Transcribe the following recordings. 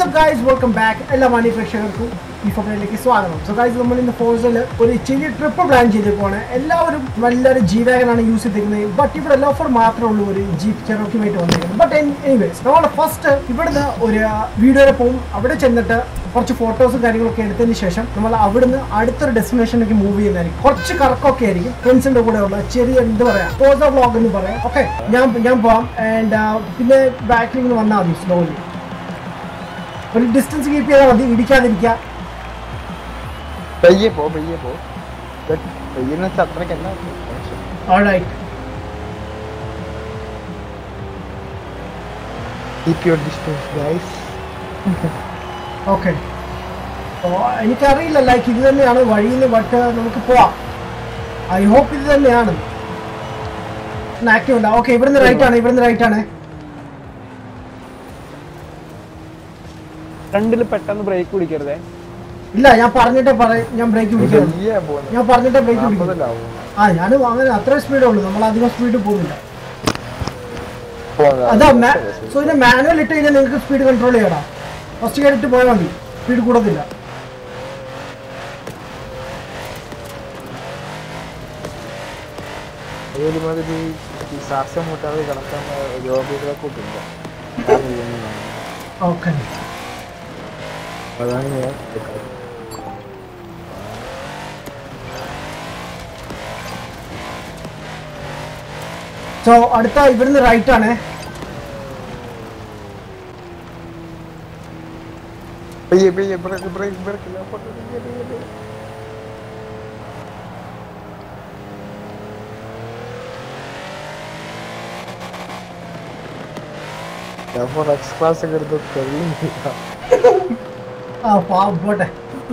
Guys welcome back എല്ലാ മാന്യ പ്രേക്ഷകർക്കും ഈ ഫോട്ടോയിലേക്ക് സ്വാഗതം സോ ഗൈസ് നമ്മൾ ഇന്ന് ഫോഴ്സിൽ ഒരു ചെറിയ ട്രിപ്പ് പ്ലാൻ ചെയ്തേക്കുവാണ് എല്ലാവരും നല്ലൊരു ജി വാഗനാണ് യൂസ് ചെയ്തിരിക്കുന്നത് ബട്ട് ഇവിടെ ലോഫർ മാത്രമേ ഉള്ളൂ ഒരു ജീപ്പ് ചെറോക്കുമായിട്ട് വന്നിരിക്കുന്നത് ബട്ട് എനിവേസ് നമ്മൾ ഫസ്റ്റ് ഇവിടുന്ന് ഒരു വീഡിയോയിൽ പോകും അവിടെ ചെന്നിട്ട് കുറച്ച് ഫോട്ടോസും കാര്യങ്ങളൊക്കെ എടുത്തതിന് ശേഷം നമ്മൾ അവിടുന്ന് അടുത്തൊരു ഡെസ്റ്റിനേഷനിലേക്ക് മൂവ് ചെയ്യുന്നതായിരിക്കും കുറച്ച് കറക്കമൊക്കെ ആയിരിക്കും ഫ്രണ്ട്സിന്റെ കൂടെ ഉള്ള ചെറിയ എന്ത് പറയാ ഫോട്ടോ വ്ളോഗ് എന്ന് പറയാം ഓക്കെ ഞാൻ ഞാൻ പോവാം ആൻഡ് പിന്നെ ബാക്കിൽ നിന്ന് വന്നാൽ മതി സ്ലോലി ഒരു ഡിസ്റ്റൻസ് കീപ്പ് ചെയ്താൽ മതി ഇടിക്കാതിരിക്കുക പയ്യെ പോ പയ്യെ പോ But പയ്യെന്ന് വെച്ചാൽ അത്രയ്ക്ക് എന്നാ alright keep your distance guys okay എനിക്കറിയില്ല ലൈക്ക് ഇത് തന്നെയാണ് വഴിയിൽ ബട്ട് നമുക്ക് പോവാം ഐ ഹോപ്പ് ഇത് തന്നെയാണ് ആക്റ്റീവ് ഉണ്ട് ഓക്കെ ഇവിടുന്ന് റൈറ്റ് ആണ് ഇവിടുന്ന് റൈറ്റ് ആണ് ഫ്രണ്ടിൽ പെട്ടെന്ന് ബ്രേക്ക് പിടിക്കരുതേ ഇല്ല ഞാൻ പറഞ്ഞിട്ടേ പറയും ഞാൻ ബ്രേക്ക് പിടിക്കണം പയ്യെ പോകുന്നു ഞാൻ പറഞ്ഞിട്ടേ ബ്രേക്ക് പിടിക്കും നാൽപ്പതിലാവും ആ ഞാനും അങ്ങനെ അത്ര സ്പീഡേ ഉള്ളൂ നമ്മൾ അധികം സ്പീഡ് പോകുന്നില്ല പോകുന്നത്. അതാ സോ ഇതിന്റെ മാനുവൽ ഇട്ട് കഴിഞ്ഞാൽ നിങ്ങൾക്ക് സ്പീഡ് കൺട്രോൾ ചെയ്യണം ഫസ്റ്റ് ഗിയർ ഇട്ട് പോയാൽ മതി സ്പീഡ് കൂടത്തില്ല ഒരുമാതിരി ഈ ശ്വാസം മുട്ടാതെ കിടക്കാൻ രോഗികളെ കൂട്ടില്ല ഓക്കെ അതാണ് ഞാൻ എടുക്കാറ്. സോ അടുത്ത ഇവിടുന്ന് റൈറ്റ് ആണ് പയ്യെ പയ്യെ ബ്രേക്ക് ബ്രേക്ക് ബ്രേക്ക് ഇല്ല പോട്ടെ, പയ്യെ, പയ്യെ, പയ്യെ. ഞാൻ ഇപ്പോൾ എക്സ് ക്ലാസ് ഒക്കെ എടുത്ത് തെളിയില്ല ആ പാവം പോട്ടെ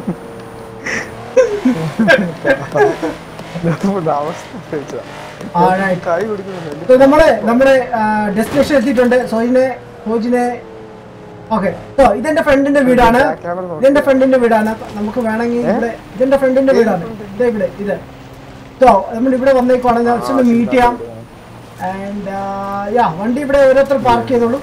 അവസ്ഥ വെച്ചാ. Alright. കൈ പിടിക്കുന്നുണ്ട് So, നമ്മള് നമ്മുടെ ഡെസ്റ്റിനേഷൻ എത്തിയിട്ടുണ്ട് സോയിനെ സോജിനെ ഓക്കെ സോ ഇതെന്റെ ഫ്രണ്ടിന്റെ വീടാണ് ക്യാമറ നോക്ക്. ഇതെന്റെ ഫ്രണ്ടിന്റെ വീടാണ് നമുക്ക് വേണമെങ്കിൽ ഇവിടെ ഇതെന്റെ ഫ്രണ്ടിന്റെ വീടാണ് ഇത് ഇവിടെ ഇത് സോ നമ്മൾ ഇവിടെ വന്നേക്കുവാണ് ജസ്റ്റ് ഒന്ന് മീറ്റ് ചെയ്യാം ആൻഡ് യാ വണ്ടി ഇവിടെ ഓരോരുത്തർ പാർക്ക് ചെയ്തോളൂ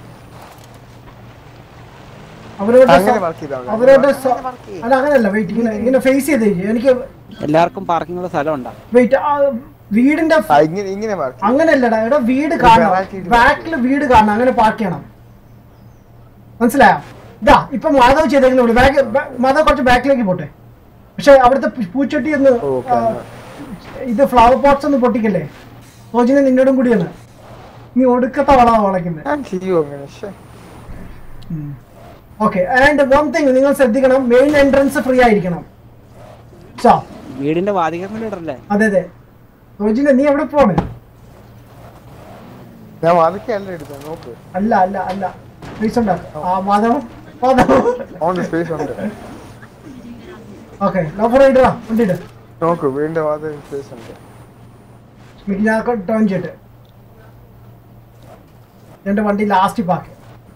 അവരോട് അങ്ങനെ സ- വർക്ക് ചെയ്താൽ മതി. അവരോട് സ- അല്ല അങ്ങനെയല്ല വെയിറ്റ് ഇങ്ങനെ ഇങ്ങനെ ഫേസ് ചെയ്ത് എനിക്ക് എല്ലാവർക്കും പാർക്കിംഗ് ഉള്ള സ്ഥലം ഉണ്ടാ വെയിറ്റ് വീടിന്റെ ആ, ഇങ്ങനെ ഇങ്ങനെ വർക്ക് അങ്ങനെയല്ലടാ ഇവിടെ വീട് കാണണം back ൽ ബാക്കിൽ വീട് കാണണം അങ്ങനെ പാർക്ക് ചെയ്യണം മനസ്സിലായോ ഇതാ ഇപ്പൊ മാധവ് ചെയ്തേക്കുന്ന വിളി ബാക്ക് മാധവ് കുറച്ച് ബാക്കിലേക്ക് പോട്ടെ പക്ഷെ അവിടുത്തെ പൂ- പൂച്ചട്ടി ഒന്ന് ഓ, ആ, ഇത് ഫ്ലവർ പോട്ട്സ് ഒന്ന് പൊട്ടിക്കല്ലേ സോജിനെ നിന്നോടും കൂടിയാണ് നീ ഒടുക്കത്തെ വളാ വളയ്ക്കുന്നത് ഞാൻ ചെയ്യും അങ്ങനെ ശ്ശെ. ഓക്കെ ആൻഡ് വൺ തിങ് നിങ്ങൾ ശ്രദ്ധിക്കണം മെയിൻ എൻട്രൻസ് ഫ്രീ ആയിരിക്കണം ചോ വീടിന്റെ വാതികമ്മൽ ഇടല്ലേ അതെ അതെ സോജിനെ നീ എവിടെ പോണേ ഞാൻ വാതിക്കല്ല എടുത്തത് നോക്ക് അല്ല അല്ല അല്ല പൈസ ഉണ്ടാക്കും ആ മാധവ് മാധവ് ഓൺ സ്പേസ് ഉണ്ട് ഓക്കെ ലോഫർ ഇടാ വണ്ടി ഇട് നോക്ക് വീണ്ടും വാതിൽ സ്പേസ് ഉണ്ട് എനിക്ക് ഞാൻ ടേൺ ചെയ്യട്ടെ എന്റെ വണ്ടി ലാസ്റ്റ് പാക്ക്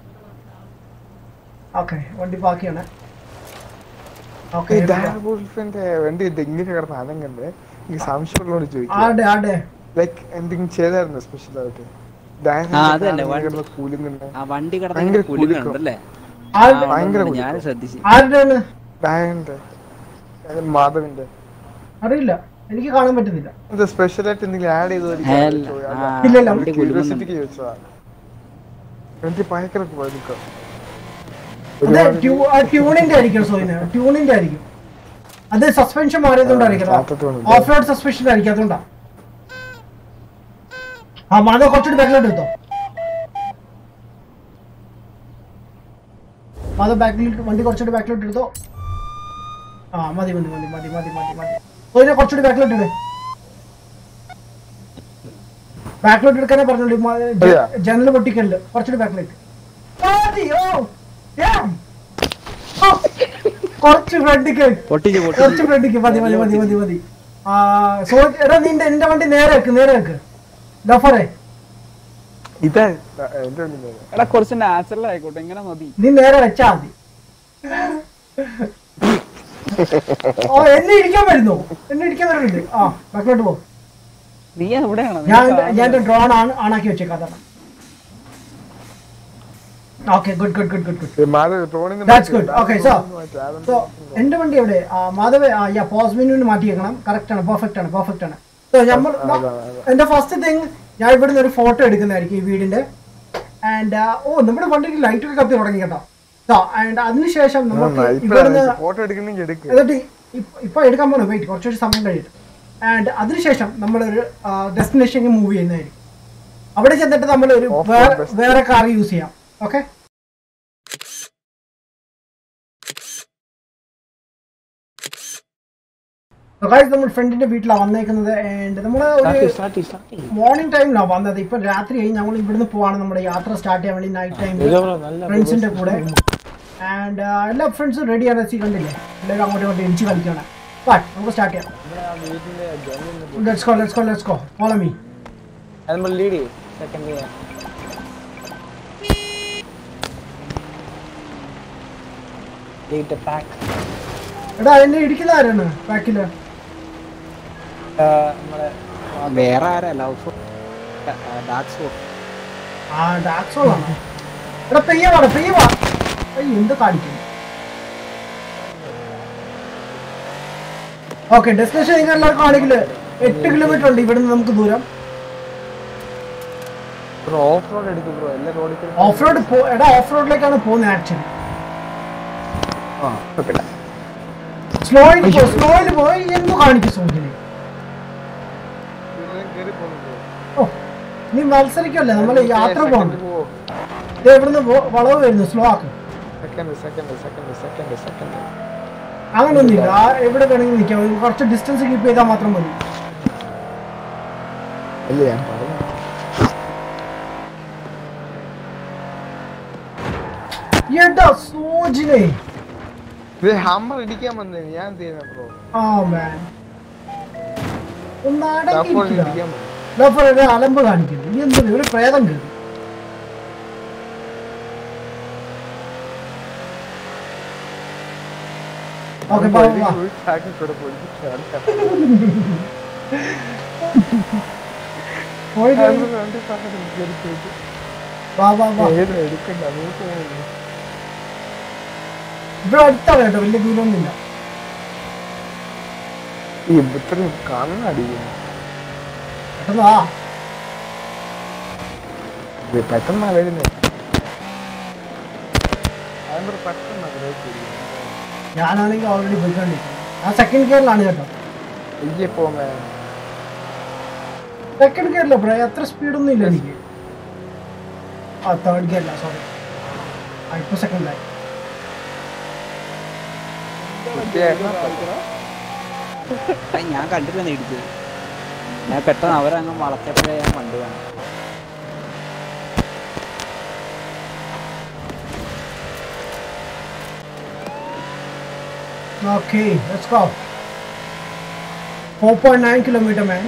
ഓക്കെ വണ്ടി പാക്ക് ചെയ്യണേ ഓക്കെ ഈ ഡാർബുൾഫിന്റെ വണ്ടി ഇത് ഇങ്ങനെ കിടന്ന് അനങ്ങണ്ടേ ഈ സംശയമുള്ളവരോട് ചോദിക്കും ആടെ ആടെ ലൈക്ക് എന്തെങ്കിലും ചെയ്തായിരുന്നു സ്പെഷ്യൽ ആയിട്ട് ആ, അത് തന്നെ, വണ്ടി. കൂലുന്നുണ്ട് ആ വണ്ടി ഭയങ്കര കിടന്ന് കുലുക്കം. കുലുങ്ങുണ്ടല്ലേ ആരുടെ ഭയങ്കര ഞാൻ കുലുക്കം. ശ്രദ്ധിച്ചു ആരുടെയാണ് ഡായന്റെ മാധവിന്റെ അറിയില്ല എനിക്ക് കാണാൻ പറ്റുന്നില്ല ഇത് സ്പെഷ്യൽ ആയിട്ട് എന്തെങ്കിലും ആഡ് അല്ല, ചെയ്ത് ആ, ഇല്ല, ഇല്ല. വണ്ടി കുലുങ്ങുന്നുണ്ട് ക്യൂരിയോസിറ്റിക്ക് ചോദിച്ചതാ എനിക്ക് ഭയങ്കര കുലുക്കം അത് ട്യൂ- ആ ട്യൂണിന്റെ ആയിരിക്കും സോയിന് ട്യൂണിന്റെ ആയിരിക്കും അത് സസ്പെൻഷൻ മാറിയതുകൊണ്ടായിരിക്കും സ്റ്റാർട്ടർ ഓഫ് റോഡ് സസ്പെൻഷൻ ആയിരിക്കും അതുകൊണ്ടാ ആ മാധവ് കുറച്ചുകൂടി ബാക്കിലോട്ട് എടുത്തോ മാധവ് ബാക്കിലോട്ട് വണ്ടി കുറച്ചുകൂടി ബാക്കിലോട്ട് എടുത്തോ ആ മതി മതി മതി മതി മതി മതി മതി സോയിനെ കുറച്ചുകൂടി ബാക്കിലോട്ട് ഇട് ബാക്കിലോട്ട് എടുക്കാനേ പറഞ്ഞോളൂ ശരിയാ. ജനൽ പൊട്ടിക്കല് കുറച്ചുകൂടി ബാക്കിലേക്ക് മതിയോ Damn. ഓ, കുറച്ച് ഫ്രണ്ടിക്ക് പൊട്ടിച്ച് പൊട്ടിച്ച് കുറച്ച് ഫ്രണ്ടിക്ക് മതി മതി മതി മതി മതി ആ സോ എടാ നിന്റെ എന്റെ വണ്ടി നേരെ വെക്ക് നേരെ വെക്ക് ഡഫറെ ഇതാ എന്റെ വണ്ടി നേരെ. എടാ കുറച്ച് നാച്ചുറൽ ആയിക്കോട്ടെ ഇങ്ങനെ മതി നീ നേരെ വെച്ചാ മതി ഓ എന്നെ ഇരിക്കാൻ വരുന്നു എന്നെ ഇരിക്കാൻ വരുന്നുണ്ട് ആ ബാക്കിലോട്ട് പോ നീ എവിടെയാണ് ഞാൻ ഞാൻ എന്റെ ഡ്രോൺ ആണ് ആണാക്കി വെച്ചേക്കാം അതാണ് okay good good good good good Madhav ട്രോണിന്ന് That's good. Okay, so- so എന്റെ വണ്ടി എവിടെ ആ മാധവ ആ യാ പോസ് മെനുവിന് മാറ്റിയേക്കണം കറക്റ്റ് ആണ് പെർഫെക്റ്റ് ആണ് പെർഫെക്റ്റ് ആണ് സോ നമ്മൾ എന്റെ ഫസ്റ്റ് തിങ് ഞാൻ ഇവിടുന്ന് ഒരു ഫോട്ടോ എടുക്കുന്നതായിരിക്കും ഈ വീടിന്റെ ആൻഡ് ഓ നമ്മുടെ വണ്ടിക്ക് ലൈറ്റ് ഒക്കെ കത്തി തുടങ്ങി കേട്ടോ സോ ആൻഡ് അതിനുശേഷം നമുക്ക് ഇവിടുന്ന് ഫോട്ടോ എടുക്കണമെങ്കിൽ എടുക്ക് എന്നിട്ട് ഇപ്പ- ഇപ്പൊ എടുക്കാൻ പോകണം വെയിറ്റ് കുറച്ചൊരു സമയം കഴിയും ആൻഡ് അതിനുശേഷം നമ്മളൊരു ഡെസ്റ്റിനേഷൻ മൂവ് ചെയ്യുന്നതായിരിക്കും അവിടെ ചെന്നിട്ട് നമ്മൾ ഒരു Off-road വേറെ best. വേറെ കാർ യൂസ് ചെയ്യാം ഓക്കെ നമ്മൾ ഫ്രണ്ടിന്റെ വീട്ടിലാണ് വന്നേക്കുന്നത് ആൻഡ് നമ്മൾ ഒരു മോർണിംഗ് ടൈമിലാണ് വന്നത് ഇപ്പൊ രാത്രിയായി ഞങ്ങൾ ഇവിടുന്ന് പോവാണ് നമ്മുടെ യാത്ര സ്റ്റാർട്ട് ചെയ്യാൻ വേണ്ടി നൈറ്റ് ടൈമിൽ ഫ്രണ്ട്സിന്റെ കൂടെ ആൻഡ് എല്ലാ ഫ്രണ്ട്സും റെഡിയാണ് സി കണ്ടില്ലേ എല്ലാവരും അങ്ങോട്ടും ഇങ്ങോട്ടും ഇടിച്ച് കളിക്കണം ബട്ട് നമുക്ക് സ്റ്റാർട്ട് ചെയ്യാം let's go let's go let's go follow me lead second pack എടാ എന്നെ ഇടിക്കുന്ന ആരാണ് ബാക്കില് നമ്മളെ വേറെ ആരാ ലവ് ഡാർക്ക് ആ ഡാർക്ക് സോൾ ആണ് എടാ പെയ്യ വാടാ പെയ്യ വാ അയ്യ എന്ത് കാണിക്കുന്നു ഓക്കെ ഡെസ്റ്റിനേഷൻ നിങ്ങൾ എല്ലാവർക്കും ആണെങ്കിൽ എട്ട് കിലോമീറ്റർ ഉണ്ട് ഇവിടുന്ന് നമുക്ക് ദൂരം ബ്രോ ഓഫ് റോഡ് എടുക്കും ബ്രോ എല്ലാ റോഡിൽ ഓഫ് റോഡ് എടാ ഓഫ് റോഡിലേക്കാണ് പോകുന്നത് ആക്ച്വലി സ്ലോയിൽ പോ സ്ലോയിൽ പോയി എന്തു കാണിക്കും സൂചന കയറി പോകുന്നു ഓ നീ മത്സരിക്കല്ലേ നമ്മൾ യാത്ര പോകണം പോ ദേ ഇവിടുന്ന് വ- വളവ് വരുന്നു സ്ലോ ആക്കും second second second second second അങ്ങനൊന്നുമില്ല ആ എവിടെ വേണമെങ്കിലും നിൽക്കാം കുറച്ച് ഡിസ്റ്റൻസ് കീപ്പ് ചെയ്താൽ മാത്രം മതി അല്ല ഞാൻ പറഞ്ഞു എടാ സോജിനെ ഇത് ഹമ്മർ ഇടിക്കാൻ വന്നേ ഞാൻ എന്ത് ചെയ്യുന്ന ബ്രോ ആ മാൻ ഒന്ന് അപ്പോൾ അടങ്ങിയിരിക്കുക ഇടിക്കാൻ വന്നു ലഫർ ഒരു അലമ്പ് കാണിക്കുന്നു ഇനി എന്ത് ഒരു പ്രേതം കയറി ഓക്കെ വാ വാ ബാക്കി കൂടെ പോയി പോയി പോയി. രണ്ട് സാധനം കയറി പോയിട്ട് വാ വാ വാ ഏത് എടുക്കണ്ട അങ്ങോട്ട് പോകുന്നു ഇവിടെ അടുത്താണ് കേട്ടോ വലിയ ദൂരമൊന്നുമില്ല ഈ ഇത്രയും കണ്ണടിക്കുന്നു പെട്ടെന്ന് വാ ഇത് പെട്ടെന്നാ വരുന്നത് അതെന്താ പെട്ടെന്നാ ബ്രേക്ക് ഞാനാണെങ്കിൽ ഓൾറെഡി പോയിക്കൊണ്ടിരിക്കുന്നു ആ സെക്കൻഡ് ഗിയറിലാണ് കേട്ടോ ഇയ്യെ പോമേ സെക്കൻഡ് ഗിയറില്ല ബ്രോ അത്ര സ്പീഡൊന്നും ഇല്ല എനിക്ക് ആ തേർഡ് ഗിയറില്ല സോറി ആ ഇപ്പൊ സെക്കൻഡിലായി ഞാൻ കണ്ടില്ല ഇടിച്ചത് ഞാൻ പെട്ടെന്ന് അവരങ്ങ് വളച്ചപ്പോഴേ ഞാൻ കണ്ടു കാണും okay let's go four point nine kilometre man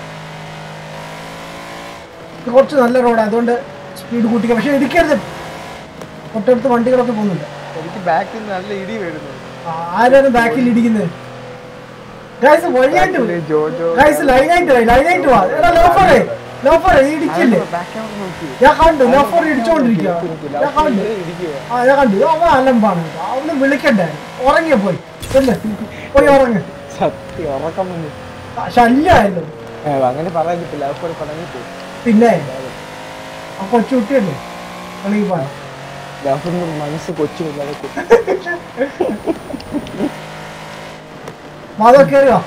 കുറച്ച് നല്ല റോഡ് അതുകൊണ്ട് സ്പീഡ് കൂട്ടിക്കുക പക്ഷെ ഇടിക്കരുത് തൊട്ടടുത്ത് വണ്ടികളൊക്കെ പോകുന്നുണ്ട് എനിക്ക് ബാക്കിൽ നിന്ന് നല്ല ഇടി വരുന്നു ആ, ആരാണ് ബാക്കിൽ ഇടിക്കുന്നത് ഗൈസ് വഴിയായിട്ട് ബാക്കില് ജോജോ ഗൈസ് ലൈനായിട്ട് വാ ലൈനായിട്ട് വാ എടാ ലോഫറേ ലോഫറേ ഇടിക്കില്ലേ ബാക്കിൽ നോക്കി ഞാൻ കണ്ടു ലോഫർ ഇടിച്ചോണ്ടിരിക്കുക ഞാൻ കണ്ടു ആ ഞാൻ കണ്ടു അവൻ അലമ്പാണ് കേട്ടോ അവന് വിളിക്കണ്ടേ ഉറങ്ങിയ പോയി ചെല്ല് പോയി ഉറങ്ങ് സത്യം ഉറക്കം വന്നു ആ, ശല്യമായല്ലോ ഏ, അങ്ങനെ പറയാൻ പറ്റില്ല അപ്പോൾ പടങ്ങി പിന്നെ ആ കൊച്ചുകുട്ടിയല്ലേ കളി പോയി പോകും മനസ്സ് കൊച്ചു പിള്ളേരെ മാധവ കയറിയോ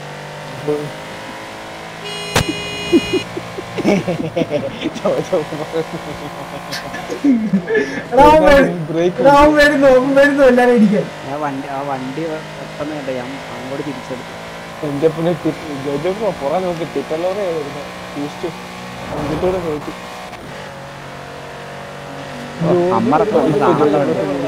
എടാ അവൻ വരു- ബ്രേക്ക് എടാ അവൻ വരുന്നു അവൻ വരുന്നു എല്ലാരും ഇടിക്കാൻ ഞാൻ വണ്ടി ആ വണ്ടി പെട്ടെന്ന് കണ്ട ഞാൻ അങ്ങോട്ട് തിരിച്ചെടുത്തു എന്റെ പിന്നെ ജോജോ ബ്രോ പുറം നോക്കി ടിപ്പലോറെ ടൂസ്റ്റ് എന്നിട്ടൂടെ നോക്കി അമ്മറൊക്കെ വന്ന് കാണാനുണ്ട്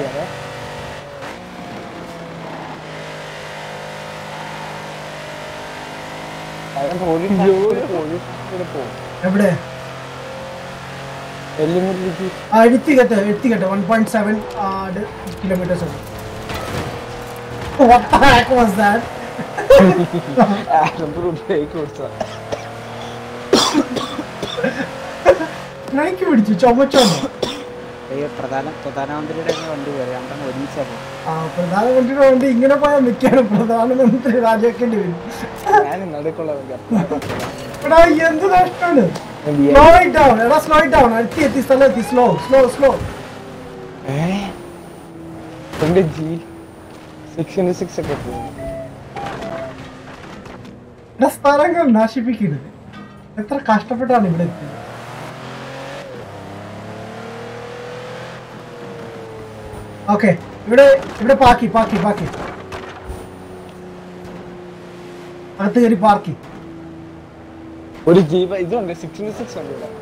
എവിടെ എല്ലുമുറിക്ക് ആ എത്തിക്കട്ടെ എത്തിക്കട്ടെ വൺ പോയിന്റ് സെവൻ കിലോമീറ്റേഴ്സ് ഉണ്ട് What the heck was that? Brake കൊടുത്ത എനിക്ക് പിടിച്ചു ചുമച്ചോണ്ടോ ഈ പ്രധാന പ്രധാനമന്ത്രിയുടെ ഒക്കെ വണ്ടി കയറി രണ്ടെണ്ണം ഒരുമിച്ചാണ് ആ പ്രധാനമന്ത്രിയുടെ വേണ്ടി ഇങ്ങനെ പോയാൽ മിക്കാനും പ്രധാനമന്ത്രി രാജിവെക്കേണ്ടി വരും ഞാൻ നടുക്കുള്ള എടാ എന്ത് കഷ്ടാണ് സ്ലോ ഇറ്റ് ഡൗൺ എടാ സ്ലോ ഇറ്റ് ഡൗൺ എത്തി എത്തി സ്ഥലം എത്തി സ്ലോ സ്ലോ സ്ലോ എന്റെ ജി സിക്സ് ഇൻറ്റു സിക്സ് ഒക്കെ പോകും എടാ സ്ഥലങ്ങൾ നശിപ്പിക്കരുത് എത്ര കഷ്ടപ്പെട്ടാണ് ഇവിടെ എത്തിയത് ഓക്കെ ഇവിടെ ഇവിടെ പാക്കി പാക്കി പാക്കി അകത്ത് കയറി പാർക്കി ഒരു ജീവ ഇതുണ്ട് സിക്സ് ഇൻറ്റു സിക്സ് ഉണ്ട് ഇവിടെ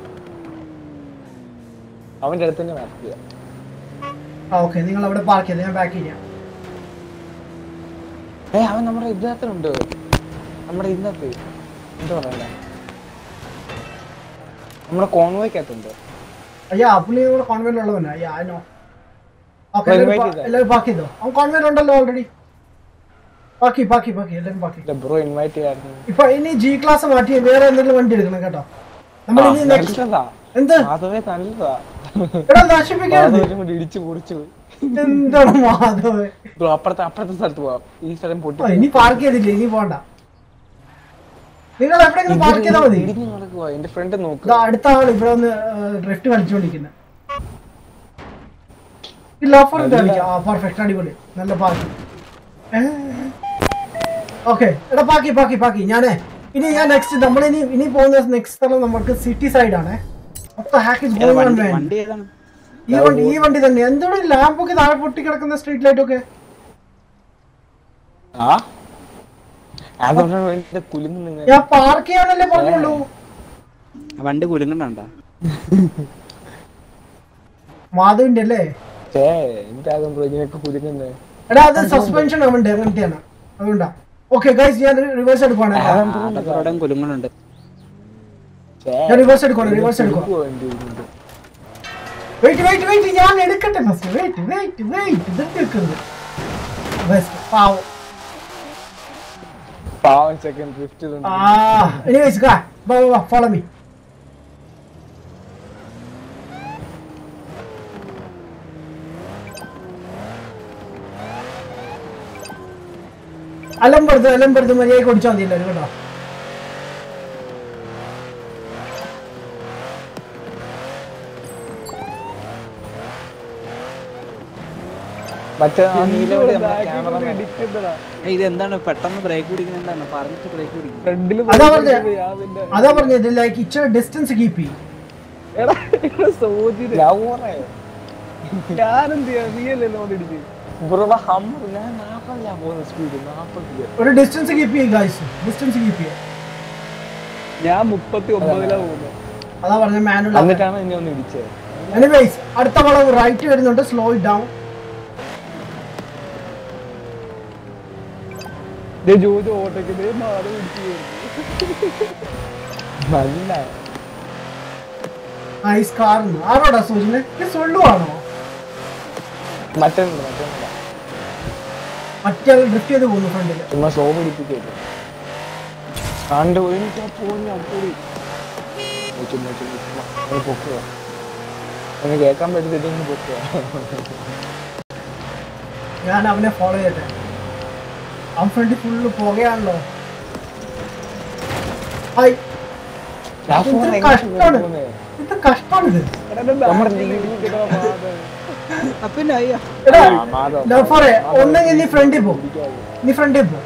അവന്റെ അടുത്ത് തന്നെ മാപ്പ് ചെയ്യാം ആ ഓക്കെ നിങ്ങൾ അവിടെ പാർക്ക് ചെയ്ത് ഞാൻ ബാക്ക് ചെയ്യാം ഏ അവൻ നമ്മുടെ ഇതിനകത്തുണ്ട് നമ്മുടെ ഇതിനകത്ത് എന്താ പറയണ്ട നമ്മുടെ കോൺവോയ്ക്കകത്തുണ്ട് അയ്യാ പുള്ളി നമ്മുടെ കോൺവെന്റ് ഉള്ളവനാ അയ്യാ നോ ഓക്കെ Well, invite ചെയ്തോ? എല്ലാവരും പാക്ക് ചെയ്തോ അവൻ കോൺവെന്റ് ഉണ്ടല്ലോ ഓൾറെഡി പാക്കി പാക്കി പാക്കി എല്ലാവരും പാക്കി ബ്രോ ഇൻവൈറ്റ് ചെയ്യായിരുന്നു ഇപ്പൊ ഇനി ജി ക്ലാസ് മാറ്റി വേറെ എന്തെങ്കിലും വണ്ടി എടുക്കണം കേട്ടോ നമ്മൾ ഇനി നെക്സ്റ്റ് നല്ലതാ എന്ത് മാധവേ നല്ലതാ എടാ നശിപ്പിക്കരുത് മാധവരും കൂടി ഇടിച്ചു പൊടിച്ചു എന്താണ് മാധവ് ബ്രോ അപ്പുറത്തെ അപ്പുറത്തെ സ്ഥലത്ത് പോവാം ഈ സ്ഥലം പൊട്ടി ആ, ഇനി പാർക്ക് ചെയ്തില്ല ഇനി പോണ്ട നിങ്ങൾ എവിടെയെങ്കിലും പാർക്ക് ചെയ്താൽ മതി ഇടിഞ്ഞു നടക്കുവാ എന്റെ ഫ്രണ്ട് നോക്ക് ഇതാ അടുത്ത ആൾ ഇവിടെ ഒന്ന് ഡ്രിഫ്റ്റ് കളിച്ചോണ്ടിരിക്കുന്നത് ഈ ലോഫറിന്റെ കളിക്കാം ആ പെർഫെക്റ്റ് അടിപൊളി നല്ല പാർക്ക് ഓക്കെ എടാ പാക്കി പാക്കി പാക്കി ഞാനേ ഇനി ഞാൻ നെക്സ്റ്റ് നമ്മൾ ഇനി ഇനി പോകുന്ന നെക്സ്റ്റ് സ്ഥലം നമുക്ക് സിറ്റി സൈഡ് ആണ് മൊത്തം ഹാക്ക് ഏതാ വണ്ടി ഗോയിങ് വണ്ടി ഏതാണ് ഈ വണ്ടി ഈ വണ്ടി തന്നെ എന്താണ് ലാമ്പൊക്കെ താഴെ പൊട്ടി കിടക്കുന്ന സ്ട്രീറ്റ് ലൈറ്റ് ഒക്കെ ആ അതുകൊണ്ടാണ് എന്റെ കുലുങ്ങി നിങ്ങൾ ഞാൻ പാർക്ക് ചെയ്യാനല്ലേ പറഞ്ഞുള്ളൂ ആ വണ്ടി കുലുങ്ങണ്ട മാധവിന്റെ അല്ലേ ഛേ എന്താകും ബ്രോ ഇതിനൊക്കെ കുലുങ്ങുന്നത് എടാ അത് സസ്പെൻഷൻ അവന്റെ അങ്ങനത്തെയാണ് അതുകൊണ്ടാ ഓക്കെ ഗൈസ് ഞാൻ റിവേഴ്സ് എടുക്കുവാണ് അതൊക്കെ അവിടെ കുലുങ്ങണുണ്ട് ഛേ ഞാൻ റിവേഴ്സ് എടുക്കുവാണ് റിവേഴ്സ് എടുക്കുവാ കുലുക്കുവാ എന്റെ ഇതിന്റെ. വെയിറ്റ് വെയിറ്റ് വെയിറ്റ് ഞാൻ എടുക്കട്ടെ ഫസ്റ്റ് വെയിറ്റ് വെയിറ്റ് വെയിറ്റ് ഇത് എടുക്കുന്നത് ബെസ്റ്റ് പാവം പാവം സെക്കൻഡ് ഫിഫ്റ്റ് ആ എനിവേസ് കാ വാ വാ ഫോളോ മീ അലമ്പെടുത്ത് അലമ്പെടുത്ത് മര്യാദ കുടിച്ചാൽ മതി എല്ലാവരും കേട്ടോ മറ്റേ ആ നീലവിടെ ക്യാമറ ഏയ്, ഇത് എന്താണ് പെട്ടെന്ന് ബ്രേക്ക് പിടിക്കുന്നത് എന്താണ് പറഞ്ഞിട്ട് ബ്രേക്ക് പിടിക്കും ഫ്രണ്ടിൽ അതാ പറഞ്ഞത് അതാ പറഞ്ഞത് ലൈക്ക് ഇച്ചിരി ഡിസ്റ്റൻസ് കീപ്പ് ചെയ്യും ബ്രോ ഹമ്മർ ഞാൻ നാപ്പതിലാ പോകുന്ന സ്പീഡ് നാപ്പതില് ഒരു ഡിസ്റ്റൻസ് കീപ്പ് ചെയ്യും ഗായ്സ് ഡിസ്റ്റൻസ് കീപ്പ് ചെയ്യും ഞാൻ മുപ്പത്തി ഒമ്പതിലാ പോകുന്നത് അതാ പറഞ്ഞ മാനുവൽ എന്നിട്ടാണ് എന്നെ ഒന്ന് ഇടിച്ചത് എനിവേസ് അടുത്ത വളവ് റൈറ്റ് വരുന്നുണ്ട് സ്ലോ ഇറ്റ് ഡൗൺ ദേ ജോജോ ഓട്ടോക്ക് ദേ മാറി പിടിച്ച് കയറി. നല്ല നൈസ് കാർ ആരോടാ സൂചന ഇത് സൊള്ളുവാണോ മറ്റേ മറ്റേ മറ്റേ ഡ്രിഫ്റ്റ് ചെയ്ത് പോകുന്നു ഫ്രണ്ടില് ചുമ്മാ സ്ലോ പിടിപ്പിക്കരുത് കണ്ട് എനിക്ക് പോയി അപ്പോയി ചുമ്മാ ചുമ്മാ ചുമ്മാ ഒന്ന് പൊക്കുക ഒന്ന് കേൾക്കാൻ പറ്റത്തില്ലെന്ന് പൊക്കുക ഞാൻ അവനെ ഫോളോ ചെയ്യട്ടെ അവൻ ഫ്രണ്ടിൽ ഫുള്ള് പുകയാണല്ലോ ഹായ് ഞാൻ ഇത് phone എങ്ങനെ കഷ്ടാണ് പോകുന്നേ? ഇത് കഷ്ടാണിത് എടാ, എന്റെ back നമ്മുടെ ൽ നീ- ഇരിക്കണ മാധവ്. അപ്പൊ അയ്യോ എടാ ആ, മാധവ്. ലഫറെ ഒന്നെങ്കിൽ നീ ഫ്രണ്ടിൽ പോ നീ ഫ്രണ്ടിൽ പോ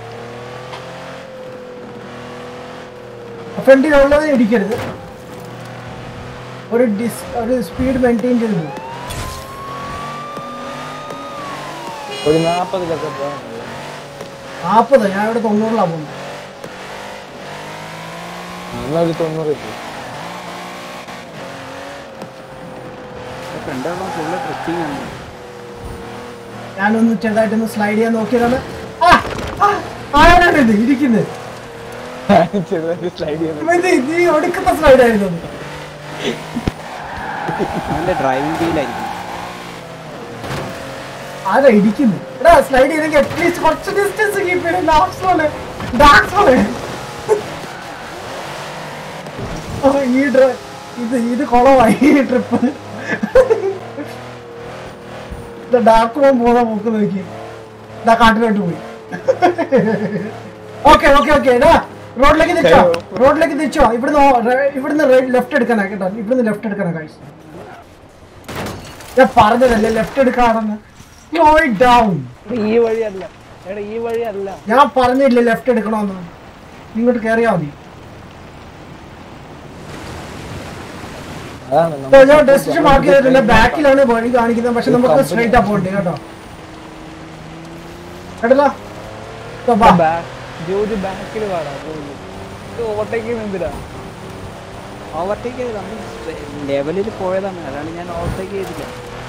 ഫ്രണ്ടിൽ ഉള്ളത് ഇടിക്കരുത് ഒരു ഡിസ് ഒരു സ്പീഡ് മെയിൻറ്റെയിൻ ചെയ്ത് പോകും ഒരു നാപ്പതിലൊക്കെ പോകാൻ നാൽപ്പത് ഞാൻ ഇവിടെ തൊണ്ണൂറിലാണ് പോകുന്നത് എന്നൊരു തൊണ്ണൂറ് എത്തി ഫ്രണ്ടുള്ള ഫുള്ള് ട്രിപ്പിംഗ് ആണ് ഞാനൊന്ന് ചെറുതായിട്ടൊന്ന് സ്ലൈഡ് ചെയ്യാൻ നോക്കിയതാണ് ആ, ആ, ആരാണ് ഇത് ഇരിക്കുന്നത് ചെറുതായിട്ട് സ്ലൈഡ് ചെയ്യുന്നു ഇവ ഇത് ഇത് ഈ ഒടുക്കത്തെ സ്ലൈഡ് ആയിരുന്നു അത്. അവന്റെ ഡ്രൈവിംഗ് ഫീലായിരിക്കും ആരാ ഇടിക്കുന്നു എടാ സ്ലൈഡ് ചെയ്തെങ്കിൽ അറ്റ്ലീസ്റ്റ് കുറച്ച് ഡിസ്റ്റൻസ് കീപ്പ് ചെയ്യണം ലാസ്റ്റ് പോലെ ഡാക്സ് പോലെ ഓ, ഈ ഡ്ര ഇത് ഇത് കുളമായി ഈ ട്രിപ്പ് ഡാർക്ക് റൂം പോകുന്ന പോക്ക് നോക്കി ഇതാ കാട്ടിലോട്ട് പോയി ഓക്കെ ഓക്കെ ഓക്കെ എടാ റോഡിലേക്ക് തിരിച്ചോ റോഡിലേക്ക് തിരിച്ചോ ഇവിടുന്ന് ഓ- റെ- ഇവിടുന്ന് ലെഫ്റ്റ് എടുക്കാനാ കേട്ടോ ഇവിടുന്ന് ലെഫ്റ്റ് എടുക്കാനാ കാഴ്ച ഞാൻ പറഞ്ഞതല്ലേ ലെഫ്റ്റ് എടുക്കാണെന്ന് ഡൗൺ ഈ വഴിയല്ല എടാ ഈ വഴിയല്ല ഞാൻ പറഞ്ഞില്ലേ ലെഫ്റ്റ് എടുക്കണമെന്ന് ഇങ്ങോട്ട് കയറിയാ മതി അതാണ് ഇപ്പൊ ഞാൻ ഡെസ്റ്റിനേഷൻ മാർക്ക് ചെയ്തിട്ടില്ല ബാക്കിലാണ് വഴി കാണിക്കുന്നത് പക്ഷെ നമുക്ക് സ്ട്രൈറ്റ് ആ പോകണ്ടേ കേട്ടോ കേട്ടല്ലോ ഇപ്പൊ വാ. ജോജ് ബാക്കിൽ പാടാ ഓവർടേക്ക് എന്തിനാ ഓവർടേക്ക് ചെയ്ത് നമ്മൾ ലെവലിൽ പോയതാണ് അതാണ് ഞാൻ ഓവർടേക്ക് ചെയ്തില്ല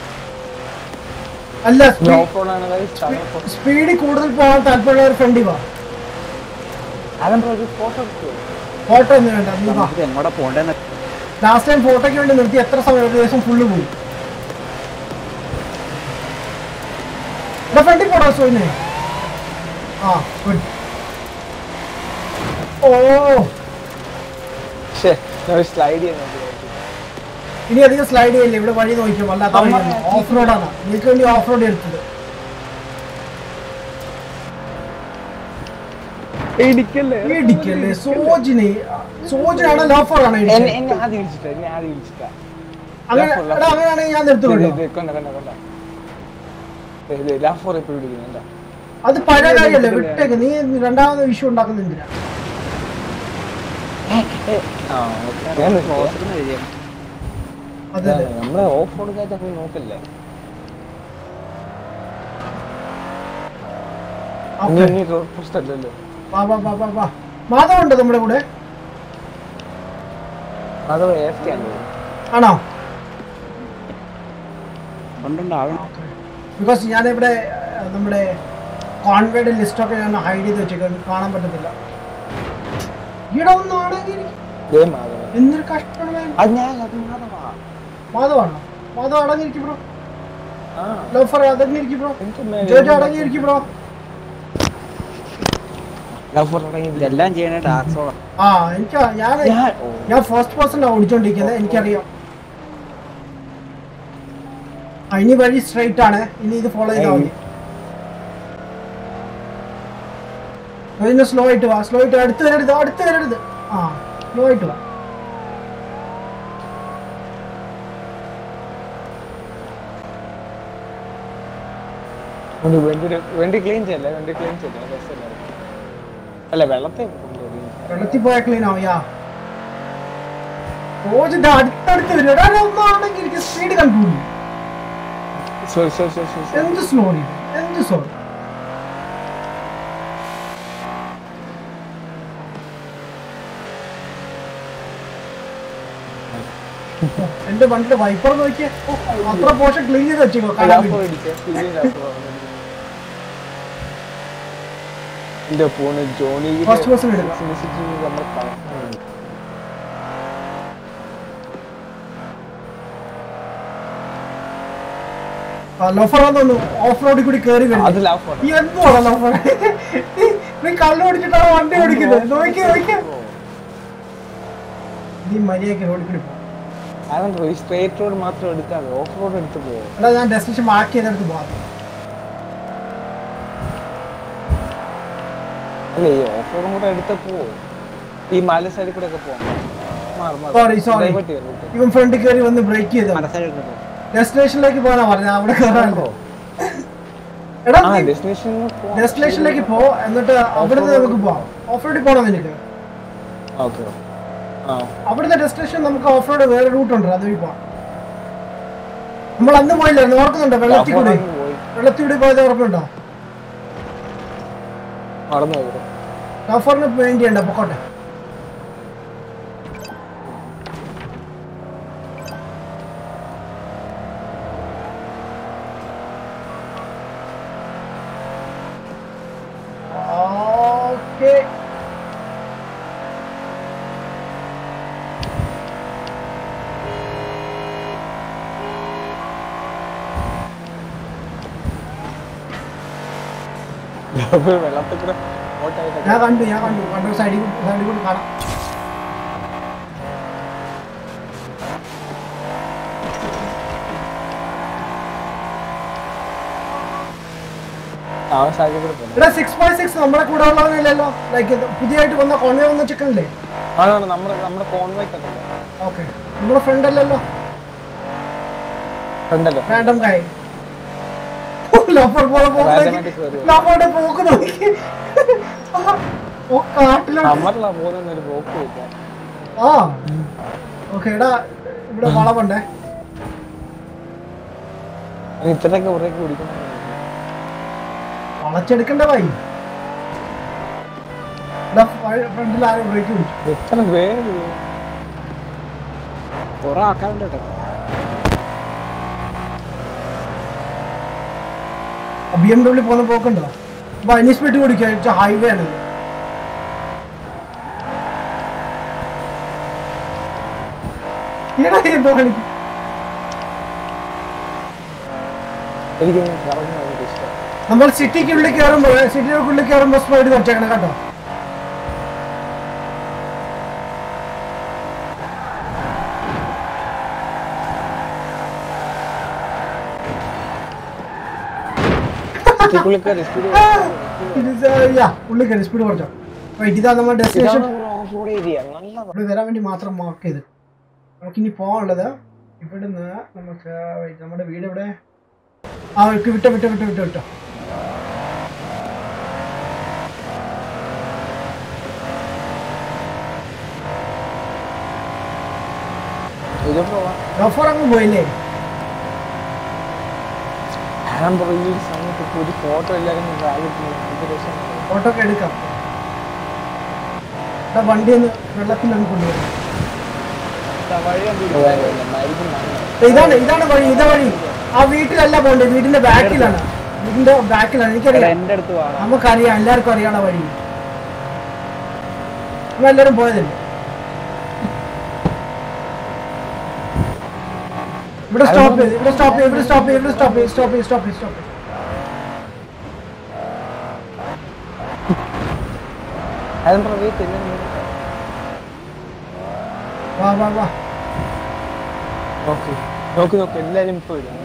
അല്ല ഓഫ് റോഡ് ആണ് guys. സ്പീഡിൽ കൂടുതൽ പോകാൻ താല്പര്യമുള്ള ഒരു ഫ്രണ്ടി വാ അതെന്താ ഒരു ഫോട്ടോ എടുത്തു ഫോട്ടോ ഒന്നും വേണ്ട നീ വാ നമുക്ക് എങ്ങോട്ടാ പോണ്ടെന്ന് ലാസ്റ്റ് ടൈം ഫോട്ടോയ്ക്ക് വേണ്ടി നിർത്തി എത്ര സമയം ഏകദേശം ഫുള്ള് പോയി ഫ്രണ്ടിൽ പോടാ സോയിനെ ആ good. ഓ പക്ഷേ സ്ലൈഡ് ചെയ്യുന്നുണ്ട് ഇനി അധികം സ്ലൈഡ് ചെയ്യില്ല ഇവിടെ വഴി നോക്കിയോ വല്ലാത്ത ഓഫ് റോഡാണ് നിങ്ങൾക്ക് വേണ്ടി ഓഫ് റോഡ് എടുത്തത് ഇടിക്കല്ലേ ഇടിക്കല്ലേ സോജിന് സോജിനാണ് ലോഫറാണ് എന്നെ എന്നെ ആദ്യം വിളിച്ചിട്ടാ എന്നെ ആദ്യം വിളിച്ചിട്ടാ അങ്ങനെ എടാ അങ്ങനെയാണെങ്കിൽ ഞാൻ നിർത്തുള്ളൂ കൊണ്ട കൊണ്ട കൊണ്ട ലാഫോർ എപ്പോഴും വിളിക്കുന്നുണ്ടോ അത് പഴയ കാര്യമല്ലേ വിട്ടേക്ക് നീ രണ്ടാമത് ഇഷ്യൂ ഉണ്ടാക്കുന്ന എന്തിനാ ആ ഓക്കെ ഞാൻ നിർത്തിയാ. ക്ലോസറിന് എഴുതിയാണ് അതെ അതെ നമ്മളെ ഓഫ് റോഡ് കാറ്റ് പോയി നോക്കല്ലേ ഓക്കെ ഇനി റോഡ് പോസ്റ്റ് അല്ലല്ലോ വാ വാ വാ വാ വാ മാധവ് ഉണ്ട് നമ്മുടെ കൂടെ അത് എഫ് ടി ആണ് ആണോ കൊണ്ടുണ്ടാവണം ബിക്കോസ് ഞാനിവിടെ ഏഹ്, നമ്മുടെ കോൺവേഡ് ലിസ്റ്റൊക്കെ ഞാൻ ഹൈഡ് ചെയ്ത് വെച്ചേക്കാൻ കാണാൻ പറ്റത്തില്ല ഇവിടെ ഒന്നാണെങ്കിൽ ദേ മാധവൻ എന്തൊരു കഷ്ടമാണ് അത് ഞാൻ അത് മാധവാ മാധവാണോ മാധവ് അടങ്ങിയിരിക്കും ബ്രോ ആ ലോഫർ അടങ്ങിയിരിക്കും ബ്രോ എനിക്ക് ജോജോ അടങ്ങിയിരിക്കും ബ്രോ ലഫോർ തുടങ്ങി ഇതെല്ലാം ചെയ്യണേ ഡാർക്ക് സോളാ ആ എനിക്ക് ഞാൻ ഞാൻ ഓ ഞാൻ ഫസ്റ്റ് പേഴ്സൺ ഓടിച്ചോണ്ടിരിക്കുന്നത് എനിക്കറിയാം ആ ഇനി വഴി സ്ട്രൈറ്റ് ആണ് ഇനി ഇത് ഫോളോ ചെയ്താൽ മതി അതിന് സ്ലോ ആയിട്ട് വാ സ്ലോ ആയിട്ട് അടുത്ത് വരരുത് അടുത്ത് വരരുത് ആ സ്ലോ ആയിട്ട് വാ ഒന്ന് വണ്ടി വണ്ടി ക്ലീൻ ചെയ്യല്ലേ വണ്ടി ക്ലീൻ ചെയ്യല്ലേ രസമല്ലേ അല്ല വെള്ളത്തെ കൊണ്ടുപോയി വെള്ളത്തിൽ പോയാൽ ക്ലീൻ ആവും യാ ഓജിന്റെ അടുത്തടുത്ത് വരും എടാ ഒന്നാണെങ്കിൽ എനിക്ക് speed control sorry sorry sorry sorry എന്ത് സ്ലോ എന്ത് സ്ലോ എന്റെ വണ്ടിയുടെ വൈപ്പർ നോക്കിയേ ഓ, അത്ര പോഷൻ ക്ലീൻ ചെയ്ത് വെച്ചേക്കോ കാണാൻ ലഫോർ വേണ്ടി. അടിക്കുക ക്ലീൻ ലഫോർ എന്റെ ഫോണ് ജോണി First person എടുക്കാം. നമ്മൾ കളക്ഷൻ ആ, ലോഫർ വന്നു ഓഫ് റോഡിൽ കൂടി കയറി അത് വരുന്നു ലഫോർ ഈ എന്തുവാണ് ലോഫർ നീ കള്ളു ഓടിച്ചിട്ടാണ് വണ്ടി ഓടിക്കുന്നത് നോക്കി നോക്കി നീ മര്യാദക്ക് റോഡിൽ കൂടി പോ അതെന്തോ ഈ സ്ട്രേറ്റ് റോഡ് മാത്രം എടുക്കാതെ ഓഫ് റോഡ് എടുത്ത് പോകും എടാ ഞാൻ ഡെസ്റ്റിനേഷൻ മാർക്ക് ചെയ്തെടുത്ത് പോകാം അല്ല ഈ ഓഫ് റോഡും കൂടെ എടുത്ത് പോകും ഈ മല സൈഡിൽ കൂടെ ഒക്കെ പോകാം മാറി മാറി Sorry, sorry. Divert ചെയ്യ് route. ഇവൻ ഫ്രണ്ടിൽ കയറി വന്ന് ബ്രേക്ക് ചെയ്ത മനസ്സിലായിട്ട് ഡെസ്റ്റിനേഷനിലേക്ക് പോകാനാ പറഞ്ഞ അവിടെ കയറാനോ എടാ ആ നീ ഡെസ്റ്റിനേഷൻ ഡെസ്റ്റിനേഷനിലേക്ക് പോ എന്നിട്ട് അവിടുന്ന് നമുക്ക് പോവാം ഓഫ് റോഡിൽ പോകണം നിനക്ക് ഓക്കെ ആ അവിടുന്ന് ഡെസ്റ്റിനേഷൻ നമുക്ക് ഓഫ് റോഡ് വേറെ റൂട്ട് ഉണ്ട് അതുവഴി പോവാം നമ്മൾ അന്ന് പോയില്ലായിരുന്നു ഓർക്കുന്നുണ്ടോ വെള്ളത്തിൽ കൂടി ലഫോർ പോയി വെള്ളത്തിൽ കൂടി പോയത് ഓർക്കുന്നുണ്ടോ മറന്നു പോയി ഓഫറിന് വേണ്ടിയുണ്ട് പൊക്കോട്ടെ ഓക്കെ ലഫോർ വെള്ളത്തിൽ കൂടെ ഓട്ടായിട്ട് ഞാൻ കണ്ടു ഞാൻ കണ്ടു കണ്ടു സൈഡിൽ സൈഡിൽ കൂടി കാണാം അവൻ സാഹചര്യം കൂടെ പോകുന്നു ഇവിടെ സിക്സ് പോയിന്റ് സിക്സ് നമ്മളെ കൂടെ ഉള്ളവനല്ലല്ലോ ലൈക്ക് പുതിയതായിട്ട് വന്ന കോൺവേ വന്ന ചിക്കനല്ലേ ആണ് നമ്മുടെ നമ്മുടെ കോൺവൈറ്റ് ഒക്കെ ഓക്കെ നമ്മുടെ ഫ്രണ്ട് അല്ലല്ലോ ഉണ്ടല്ലോ റാൻഡം കായ് ലോഫർ പോലെ പോക്ക് നോക്കി. Randomആയിട്ട് കേറി വരും. ലോഫറുടെ പോക്ക് നോക്കി ഓ കാട്ടിലോട്ട് നമ്മളാ പോകുന്ന ഒരു പോക്ക് വെക്കാൻ ആ ഓക്കെ എടാ ഇവിടെ വളവുണ്ടേ ഇത്രയൊക്കെ ഉറയൊക്കെ കുടിക്കണം വളച്ചെടുക്കണ്ട വൈ ഫ്രണ്ടിൽ ആരും ബ്രേക്ക് പിടിച്ചു എത്ര പേര് കുറെ ആൾക്കാരുണ്ട് കേട്ടോ ബി എം ഡബ്ല്യൂ പോകുന്ന പോക്കുണ്ടോ അപ്പൊ അതിന് സ്പീഡ് കുടിക്കുക ഹൈവേ ആണ് ഇത്. ഈടാ എന്തോ കാണിക്കും എനിക്ക് കറങ്ങി ഭയങ്കര ഇഷ്ടം നമ്മൾ സിറ്റിക്കുള്ളിൽ കയറുമ്പോൾ സിറ്റിക്കുള്ളിൽ കയറുമ്പോൾ സ്പീഡ് കുറച്ചേക്കണം കേട്ടോ പുള്ളിക്കാരി സ്പീഡ് ഇത് യാ ഉള്ളിൽ കയറി സ്പീഡ് കുറച്ചോ Right, ഇതാ നമ്മുടെ ഡെസ്റ്റിനേഷൻ ഓഫ് റോഡ് ഏരിയ നല്ലതാണ് ഇവിടെ വരാൻ വേണ്ടി മാത്രം മാർക്ക് ചെയ്ത് നമുക്കിനി പോകാനുള്ളത് ഇവിടുന്ന് നമുക്ക് wait, നമ്മുടെ വീട് എവിടെ ആ വിട്ടോ വിട്ടോ വിട്ടോ വിട്ടോ വിട്ടോ വിട്ടോ ഇത് പോവാം ഗഫർ അങ്ങ് പോയില്ലേ ഞാൻ പറയും ഈ സമയത്ത് ഇപ്പൊ ഒരു ഫോട്ടോ എല്ലാവരും ഡ്രാഗ് ഇത് രസം ഫോട്ടോ ഒക്കെ എടുക്കാം ഇവിടെ വണ്ടി ഒന്ന് വെള്ളത്തിലൊന്ന് കൊണ്ടുപോകും വഴി കണ്ടു മരിക്കും ഇതാണ് ഇതാണ് വഴി ഇതാ വഴി ആ വീട്ടിലല്ല പോണ്ടേ വീടിന്റെ ബാക്കിലാണ് വീടിന്റെ ബാക്കിലാണ് എനിക്കറിയാം എന്റെ അടുത്ത് വാടാ നമുക്കറിയാം എല്ലാവർക്കും അറിയാണ വഴി നമ്മളെല്ലാരും പോയതല്ലേ ഇവിടെ സ്റ്റോപ്പ് ചെയ്ത് ഇവിടെ സ്റ്റോപ്പ് ചെയ്ത് ഇവിടെ സ്റ്റോപ്പ് ചെയ്ത് ഇവിടെ സ്റ്റോപ്പ് ചെയ്ത് സ്റ്റോപ്പ് ചെയ്ത് സ്റ്റോപ്പ് ചെയ്ത് സ്റ്റോപ്പ് ചെയ്ത് അതും പറയത്തില്ല വാ വാ വാ നോക്കി നോക്കി നോക്കി എല്ലാരും ഇപ്പൊ വരും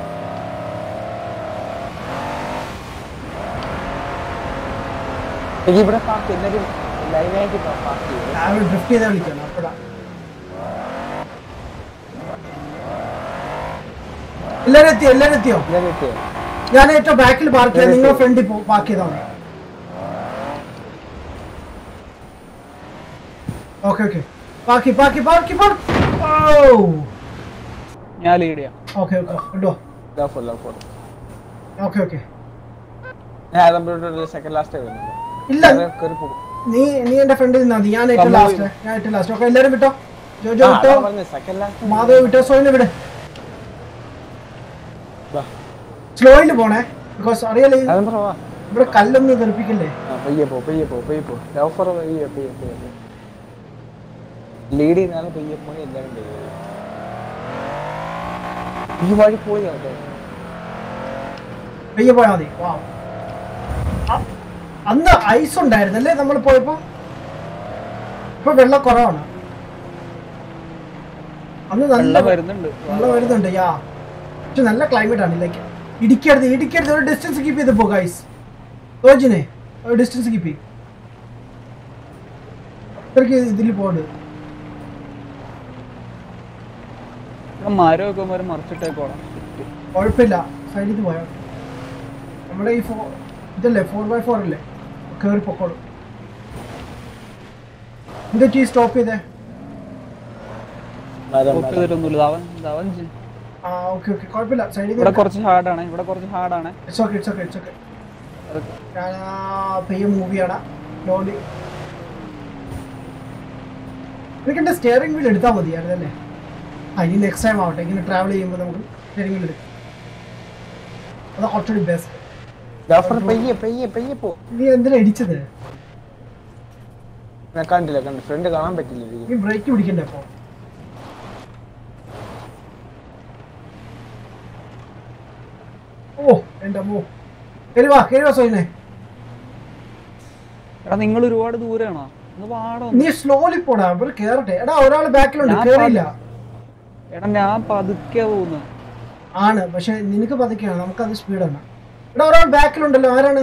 എനിക്ക് ഇവിടെ പാർക്ക് എല്ലാരും ലൈനായിട്ട് പാർക്ക് ചെയ്യും രാവിലെ ഡ്രിഫ്റ്റ് ചെയ്താൽ വിളിക്കണം അപ്പഴാ എല്ലാരും എത്തിയോ എല്ലാരും എത്തിയോ എല്ലാരും എത്തിയോ ഞാൻ ഏറ്റവും ബാക്കിൽ പാർക്ക് ചെയ്യാം നിങ്ങൾ ഫ്രണ്ടിൽ പാർക്ക് ചെയ്താൽ മതി ഓക്കെ ഓക്കെ പാക്കി പാക്കി പാക്കി പാർക്ക് ഓ ഞാൻ ലീഡ് ചെയ്യാം ഓക്കെ ഓക്കെ കേട്ടോ love four love four okay okay ഞാൻ അതമ്പോഴത്തെ സെക്കൻഡ് ലാസ്റ്റ് വരുന്നുണ്ട് ഇല്ല കയറി പോകും നീ നീ എന്റെ ഫ്രണ്ടിൽ നിന്നാ മതി ഞാൻ ഏറ്റവും ലാസ്റ്റ് ഞാൻ ഏറ്റവും ലാസ്റ്റ് ഓക്കെ എല്ലാരും വിട്ടോ ജോജോ വിട്ടോ സെക്കൻഡ് ലാസ്റ്റ് മാധവ് വിട്ടോ സോയിനെ വിട് സ്ലോയിൽ പോണേ ബിക്കോസ് അറിയാലേ അതും പറവാ ഇവിടെ കല്ലൊന്നും തെറിപ്പിക്കല്ലേ ആ പയ്യെ പോ പയ്യെ പോ പയ്യെ പോ ലവ് ഫോർ പയ്യെ പയ്യെ പയ്യെ ലീഡ് ചെയ്യുന്നാലും പയ്യെ പോയി എല്ലാവരും പയ്യെ ഈ വഴി പോയി കേട്ടോ പയ്യെ പോയാൽ മതി വാ അന്ന് ഐസ് ഉണ്ടായിരുന്നല്ലേ നമ്മൾ പോയപ്പോ ഇപ്പൊ വെള്ളം കുറവാണ് അന്ന് നല്ല വെള്ളം വരുന്നുണ്ട് വെള്ളം വരുന്നുണ്ട് യാ പക്ഷെ നല്ല ക്ലൈമറ്റ് ആണ് ലൈക്ക് ഇടിക്കരുത് ഇടിക്കരുത് ഒരു ഡിസ്റ്റൻസ് കീപ്പ് ചെയ്ത് പോ ഗൈസ് തോജിനെ ഒരു ഡിസ്റ്റൻസ് കീപ്പ് ചെയ്യും ഇത്രയ്ക്ക് ഇതിൽ പോകണ്ട് മരമൊക്കെ മരം മറിച്ചിട്ടേക്കോളാം കുഴപ്പമില്ല സൈഡിൽ നിന്ന് പോയാൽ നമ്മുടെ ഈ ഫോ ഇതല്ലേ ഫോർ ബൈ ഫോർ അല്ലേ കയറി പൊക്കോളും എന്താ ടീ സ്റ്റോപ്പ് ചെയ്തേ മരം സ്റ്റോപ്പ് ചെയ്തിട്ടൊന്നുമില്ല ധവൻ ധവൻ ചെ- ആ ഓക്കെ ഓക്കെ കുഴപ്പമില്ല സൈഡിൽ ഇവിടെ കുറച്ച് ഹാർഡാണ് ഇവിടെ കുറച്ച് ഹാർഡാണ് it's okay it's okay it's okay ഞാൻ പെയ്യ മൂവിയാണ് ലോലി എനിക്ക് എൻ്റെ സ്റ്റിയറിംഗ് വീൽ എടുത്താൽ മതിയായിരുന്നല്ലേ ആ ഇനി നെക്സ്റ്റ് ടൈം ആവട്ടെ ഇങ്ങനെ ട്രാവൽ ചെയ്യുമ്പോൾ നമുക്ക് സ്റ്റിയറിംഗ് വീൽ എടുക്കാം അത് കുറച്ചുകൂടി ബെസ്റ്റ് ജാഫർ പയ്യെ പയ്യെ പയ്യെ പോ നീ എന്തിനാ ഇടിച്ചത് ഞാൻ കണ്ടില്ല കണ്ടു ഫ്രണ്ട് കാണാൻ പറ്റില്ല എനിക്ക്. നീ ബ്രേക്ക് പിടിക്കണ്ടേ അപ്പൊ ഓ എന്റെ അമ്മോ കേറി വാ കേറി വാ സോയിനെ എടാ നിങ്ങൾ ഒരുപാട് ദൂരെയാണോ ഒന്ന് പാടോ നീ സ്ലോലി പോടാ ഇവര് കേറട്ടെ എടാ ഒരാൾ ബാക്കിലുണ്ട് ഞാൻ കേറിയില്ല എടാ ഞാൻ പതുക്കെ പോകുന്നു ആണ് പക്ഷെ നിനക്ക് പതുക്കെയാണ് നമുക്കത് സ്പീഡാണ് ഇവിടെ ഒരാൾ ബാക്കിലുണ്ടല്ലോ ആരാണ്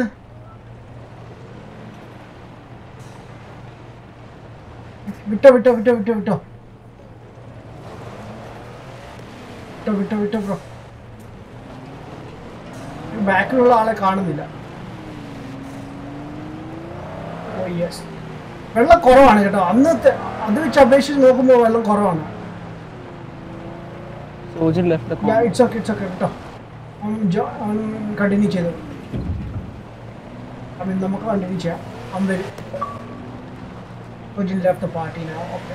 വിട്ടോ വിട്ടോ വിട്ടോ വിട്ടോ വിട്ടോ വിട്ടോ വിട്ടോ വിട്ടോ ബ്രോ ബാക്കിലുള്ള ആളെ കാണുന്നില്ല ഓ യെസ് വെള്ളം കുറവാണ് കേട്ടോ അന്നത്തെ അത് വെച്ച് അപേക്ഷിച്ച് നോക്കുമ്പോൾ വെള്ളം കുറവാണ് Sojan left it's okay it's okay കേട്ടോ കണ്ടിന്യൂ ചെയ്തു ഐ മീൻ നമുക്ക് കണ്ടിന്യൂ ചെയ്യാം അമ്പത് Virgin left the party now. Okay.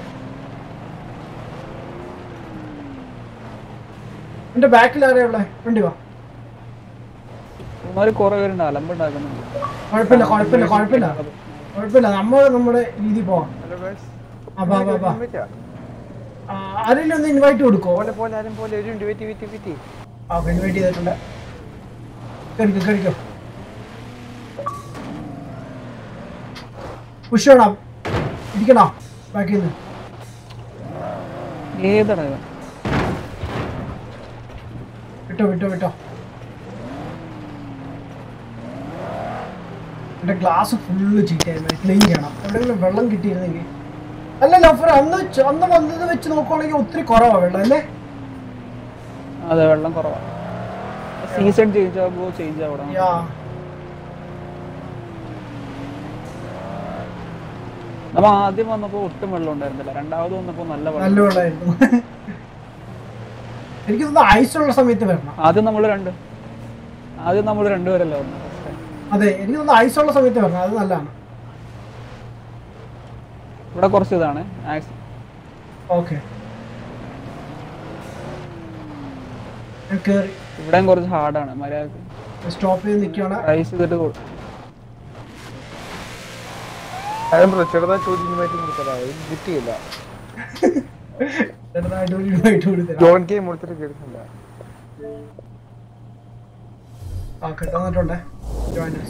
എന്റെ ബാക്കിൽ ആരെയാ ഉള്ളേ വണ്ടി വാ ഇവന്മാര് കുറെ പേരുണ്ട് അലമ്പുണ്ടാക്കുന്നുണ്ട് കുഴപ്പമില്ല കുഴപ്പമില്ല കുഴപ്പമില്ല കുഴപ്പമില്ല നമ്മൾ നമ്മുടെ രീതി പോവാം ഹലോ ഗൈസ് ആ ബാ ബാ ബാ ആ, ആരെങ്കിലും ഒന്ന് ഇൻവൈറ്റ് കൊടുക്കോ പോലെ പോലെ ആരും പോലെ ഒരു minute wait wait wait okay invite ചെയ്തിട്ടുണ്ട് കഴിക്കോ കഴിക്കോ പുഷ് വേണം ഇരിക്കണോ ബാക്കിൽ നിന്ന് ഏതാണ് ഇവൻ? വിട്ടോ വിട്ടോ വിട്ടോ എന്റെ ഗ്ലാസ് ഫുള്ള് ചീറ്റായിരുന്നു ക്ലീൻ ചെയ്യണം എവിടെയെങ്കിലും വെള്ളം കിട്ടിയിരുന്നെങ്കിൽ അല്ല ലഫർ അന്ന് ച- അന്ന് വന്നത് വെച്ച് നോക്കുവാണെങ്കിൽ ഒത്തിരി കുറവാണ് വെള്ളം അല്ലേ അതെ വെള്ളം കുറവാണ് സീസൺ ചേഞ്ച് ആകുമ്പോൾ ചേഞ്ച് ആവണം യാ നമ്മ ആദ്യം വന്നപ്പോ ഒട്ടും വെള്ളം ഉണ്ടായിരുന്നില്ല രണ്ടാമത് വന്നപ്പോ നല്ല നല്ല വെള്ളം വെള്ളമായിരുന്നു എനിക്ക് തോന്നുന്നു ഐസുള്ള സമയത്ത് വരണം ആദ്യം നമ്മൾ രണ്ട് ആദ്യം നമ്മൾ രണ്ടുപേരല്ലേ വന്നത് first time. അതെ എനിക്ക് തോന്നുന്നു ഐസുള്ള സമയത്ത് വരണം അത് നല്ലതാണ് ഇവിടെ കുറച്ച് ഇതാണ് ആക്സ്- ഓക്കെ ഞാൻ കയറി ഇവിടെയും കുറച്ച് ഹാർഡാണ് മര്യാദക്ക് സ്റ്റോപ്പ് ചെയ്ത് നിൽക്കുകയാണ് റൈസ് ചെയ്തിട്ട് കൊടു- ആരും ബ്രോ ചെറുതായിട്ട് ഒരു ഇൻവൈറ്റ് കൊടുത്തതാ കിട്ടിയില്ല ചെറുതായിട്ട് ഒരു invite കൊടുത്തരാം. ജോൺ കെ കൊടുത്തിട്ട് കേൾക്കുന്നില്ല ആ കിട്ടുന്നിട്ടുണ്ടേ joiners.